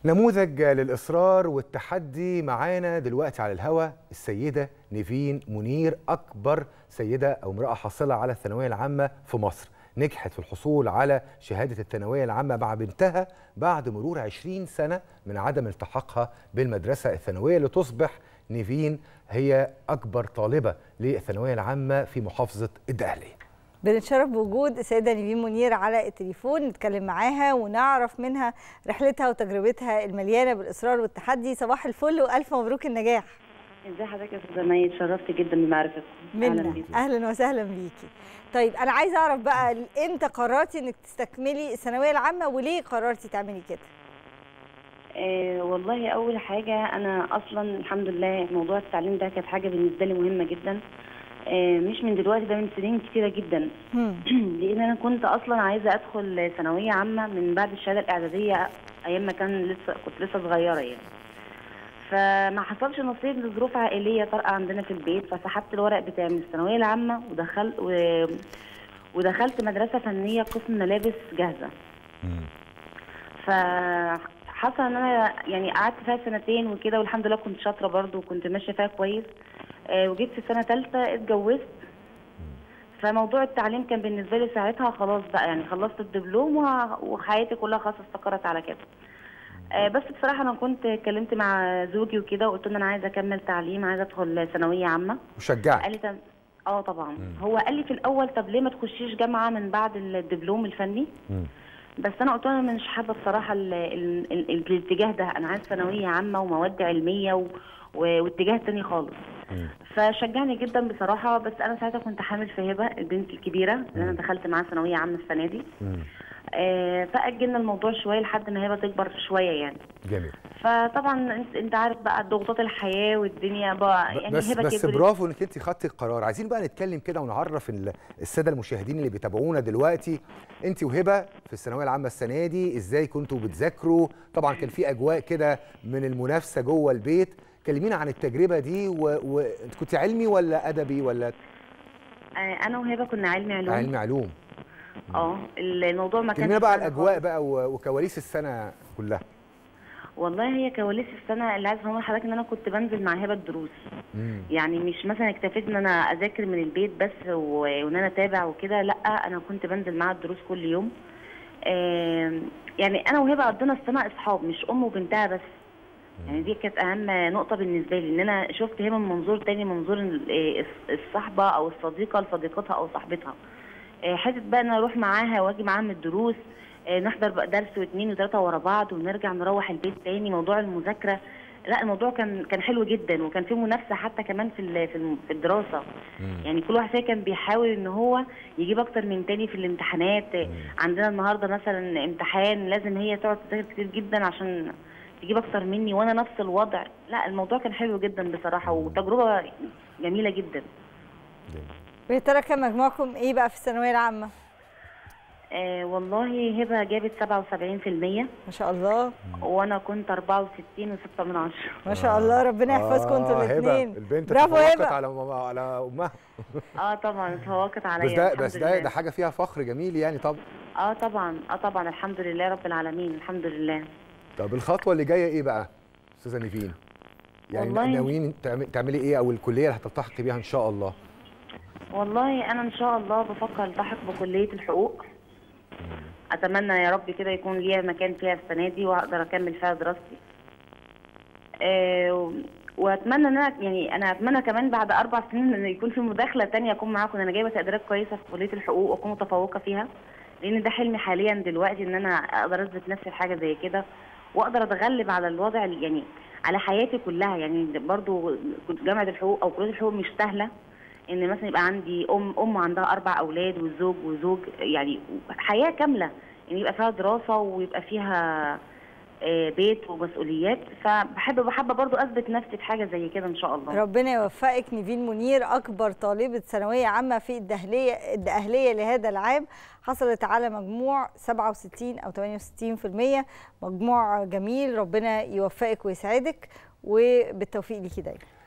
نموذج للإصرار والتحدي معانا دلوقتي على الهوا السيدة نيفين منير أكبر سيدة أو امرأة حاصلة على الثانوية العامة في مصر نجحت في الحصول على شهادة الثانوية العامة مع بنتها بعد مرور 20 سنة من عدم التحاقها بالمدرسة الثانوية لتصبح نيفين هي أكبر طالبة للثانوية العامة في محافظة الدقهلية بنتشرف بوجود السيدة نيفين منير على التليفون نتكلم معاها ونعرف منها رحلتها وتجربتها المليانة بالإصرار والتحدي صباح الفل وألف مبروك النجاح ازي حضرتك يا استاذه مي اتشرفت جدا بمعرفتكم منا اهلا وسهلا بيكي طيب انا عايزه اعرف بقى امتى قررتي انك تستكملي الثانويه العامه وليه قررتي تعملي كده آه والله اول حاجه انا اصلا الحمد لله موضوع التعليم ده كانت حاجه بالنسبه لي مهمه جدا آه مش من دلوقتي ده من سنين كتيره جدا لان انا كنت اصلا عايزه ادخل ثانويه عامه من بعد الشهاده الاعداديه ايام ما كان لسه كنت لسه صغيره يعني فما حصلش نصيب لظروف عائليه طارئه عندنا في البيت فسحبت الورق بتاعي من الثانويه العامه ودخلت و... ودخلت مدرسه فنيه قسم ملابس جاهزه فحصل ان انا يعني قعدت فيها سنتين وكده والحمد لله كنت شاطره برضو وكنت ماشيه فيها كويس آه وجيت في سنه ثالثه اتجوزت فموضوع التعليم كان بالنسبه لي ساعتها خلاص بقى يعني خلصت الدبلوم وحياتي كلها خلاص استقرت على كده آه بس بصراحه انا كنت اتكلمت مع زوجي وكده وقلت له انا عايزه اكمل تعليم عايزه ادخل ثانويه عامه وشجعك قال لي طب اه طبعا مم. هو قال لي في الاول طب ليه ما تخشيش جامعه من بعد الدبلوم الفني مم. بس انا قلت له انا مش حابه بصراحه ال ال ال الاتجاه ده انا عايز ثانويه عامه ومواد علميه و... واتجاه تاني خالص مم. فشجعني جدا بصراحه بس انا ساعتها كنت حامل في هبه البنت الكبيره اللي انا دخلت معاها ثانويه عامه السنه دي آه فاجلنا الموضوع شويه لحد ما هبه تكبر شويه يعني جميل فطبعا انت, انت عارف بقى ضغوطات الحياه والدنيا بقى يعني بس هبه بس برافو انك انت خدتي القرار عايزين بقى نتكلم كده ونعرف الساده المشاهدين اللي بيتابعونا دلوقتي انت وهبه في الثانويه العامه السنه دي ازاي كنتوا بتذاكروا طبعا كان في اجواء كده من المنافسه جوه البيت كلمينا عن التجربه دي وانت كنت علمي ولا ادبي ولا آه انا وهبه كنا علمي علوم علمي علوم اه الموضوع ما كانش كلمينا بقى عن الاجواء بقى وكواليس السنه كلها والله هي كواليس السنه اللي عايز اقول لحضرتك ان انا كنت بنزل مع هبه الدروس مم. يعني مش مثلا اكتفيت ان انا اذاكر من البيت بس وان انا اتابع وكده لا انا كنت بنزل معاها الدروس كل يوم آه يعني انا وهبه قضينا السنه اصحاب مش ام وبنتها بس يعني دي كانت اهم نقطه بالنسبه لي ان انا شفت هبه من منظور تاني منظور الصحبه او الصديقه لصديقتها او صاحبتها حته بقى ان اروح معاها واجي معاها من الدروس نحضر بقى درس واثنين وثلاثه ورا بعض ونرجع نروح البيت تاني موضوع المذاكره لا الموضوع كان كان حلو جدا وكان في منافسه حتى كمان في في الدراسه مم. يعني كل واحد فينا كان بيحاول ان هو يجيب اكتر من تاني في الامتحانات مم. عندنا النهارده مثلا امتحان لازم هي تقعد تذاكر كتير جدا عشان تجيب اكتر مني وانا نفس الوضع لا الموضوع كان حلو جدا بصراحه وتجربه جميله جدا ويا ترى كان مجموعكم ايه بقى في الثانويه العامه آه والله هبه جابت 77% ما شاء الله وانا كنت 64 و6 من 10 ما شاء الله ربنا يحفظكم انتوا الاثنين البنت برافو هبه على على امها اه طبعا اتفوقت عليا بس ده بس ده ده حاجه فيها فخر جميل يعني طب اه طبعا اه طبعا الحمد لله رب العالمين الحمد لله طب الخطوه اللي جايه ايه بقى استاذه نيفين يعني ناويين تعملي ايه او الكليه اللي هتلتحقي بيها ان شاء الله والله انا ان شاء الله بفكر التحق بكليه الحقوق اتمنى يا رب كده يكون ليا مكان فيها السنه دي واقدر اكمل فيها دراستي أه واتمنى ان انا يعني انا اتمنى كمان بعد اربع سنين ان يكون في مداخله ثانيه اكون معاكم انا جايبه تقديرات كويسه في كليه الحقوق واكون متفوقه فيها لان ده حلمي حاليا دلوقتي ان انا اقدر اثبت نفسي في حاجه زي كده واقدر اتغلب على الوضع يعني على حياتي كلها يعني برضو جامعه الحقوق او كليه الحقوق مش سهله ان مثلا يبقى عندي ام ام عندها اربع اولاد وزوج وزوج يعني حياه كامله يعني يبقى فيها دراسه ويبقى فيها بيت ومسؤوليات فبحب بحب برضو اثبت نفسي في حاجه زي كده ان شاء الله ربنا يوفقك نيفين منير اكبر طالبه ثانويه عامه في الدهليه الدقهليه لهذا العام حصلت على مجموع 67 او 68% مجموع جميل ربنا يوفقك ويسعدك وبالتوفيق ليكي دايما